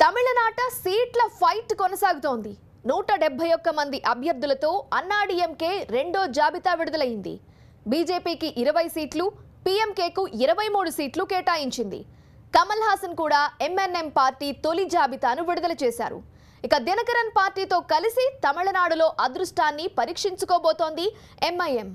తమిళనాట సీట్ల ఫైట్ కొనసాగుతోంది నూట డెబ్బై ఒక్క మంది అభ్యర్థులతో అన్నాడీఎంకే రెండో జాబితా విడుదలైంది బీజేపీకి ఇరవై సీట్లు పీఎంకేకు ఇరవై మూడు సీట్లు కేటాయించింది కమల్ హాసన్ కూడా ఎంఎన్ఎం పార్టీ తొలి జాబితాను విడుదల చేశారు ఇక దినకరన్ పార్టీతో కలిసి తమిళనాడులో అదృష్టాన్ని పరీక్షించుకోబోతోంది ఎంఐఎం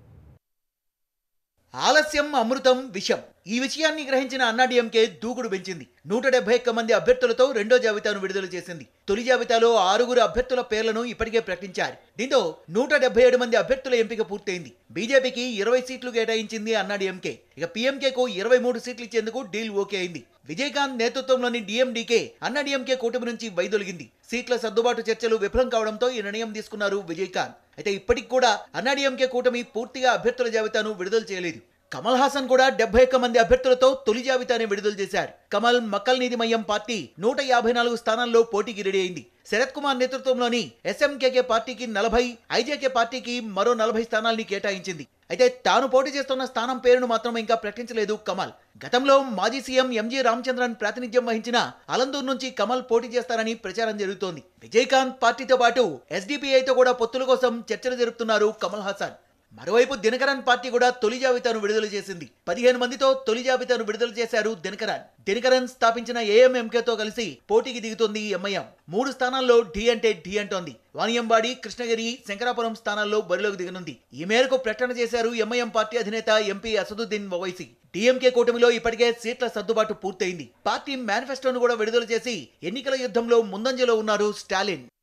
ఆలస్యం అమృతం విషం ఈ విషయాన్ని గ్రహించిన అన్నాడీఎంకే దూకుడు పెంచింది నూట డెబ్బై ఒక్క మంది అభ్యర్థులతో రెండో జాబితాను విడుదల చేసింది తొలి జాబితాలో ఆరుగురు అభ్యర్థుల పేర్లను ఇప్పటికే ప్రకటించారు దీంతో నూట డెబ్బై ఏడు మంది అభ్యర్థుల ఎంపిక పూర్తయింది బీజేపీకి ఇరవై సీట్లు కేటాయించింది అన్నాడీఎంకే ఇక పీఎంకేకు ఇరవై మూడు సీట్లు ఇచ్చేందుకు డీల్ ఓకే అయింది విజయకాంత్ నేతృత్వంలోని డీఎండీకే అన్నాడీఎంకే కూటమి నుంచి వైదొలిగింది సీట్ల సర్దుబాటు చర్చలు విఫలం కావడంతో ఈ నిర్ణయం తీసుకున్నారు విజయకాంత్ అయితే ఇప్పటికి కూడా అన్నాడీఎంకే కూటమి పూర్తిగా అభ్యర్థుల జాబితాను విడుదల చేయలేదు కమల్ హాసన్ కూడా డెబ్బై ఒక్క మంది అభ్యర్థులతో తొలి జాబితాని విడుదల చేశారు కమల్ మక్కల్ నీతి మయ్యం పార్టీ నూట యాభై నాలుగు స్థానాల్లో పోటీకి రెడీ అయింది శరత్ కుమార్ నేతృత్వంలోని ఎస్ఎంకేకే పార్టీకి నలభై ఐజేకే పార్టీకి మరో నలభై స్థానాల్ని కేటాయించింది అయితే తాను పోటీ చేస్తున్న స్థానం పేరును మాత్రం ఇంకా ప్రకటించలేదు కమల్ గతంలో మాజీ సీఎం ఎంజీ రామచంద్రన్ ప్రాతినిధ్యం వహించిన అలందూర్ నుంచి కమల్ పోటీ చేస్తారని ప్రచారం జరుగుతోంది విజయకాంత్ పార్టీతో పాటు ఎస్డిపిఐతో కూడా పొత్తుల కోసం చర్చలు జరుపుతున్నారు కమల్ హాసన్ మరోవైపు దినకరన్ పార్టీ కూడా తొలి జాబితాను విడుదల చేసింది పదిహేను మందితో తొలి జాబితాను విడుదల చేశారు దినకరన్ దినకరన్ స్థాపించిన ఏఎంఎంకేతో కలిసి పోటీకి దిగుతోంది ఎంఐఎం మూడు స్థానాల్లో ఢీ అంటే ఢీ అంటోంది వానియంబాడి కృష్ణగిరి శంకరాపురం స్థానాల్లో బరిలోకి దిగనుంది ఈ మేరకు ప్రకటన చేశారు ఎంఐఎం పార్టీ అధినేత ఎంపీ అసదుద్దీన్ ఓవైసీ డిఎంకే కూటమిలో ఇప్పటికే సీట్ల సర్దుబాటు పూర్తయింది పార్టీ మేనిఫెస్టోను కూడా విడుదల చేసి ఎన్నికల యుద్ధంలో ముందంజలో ఉన్నారు స్టాలిన్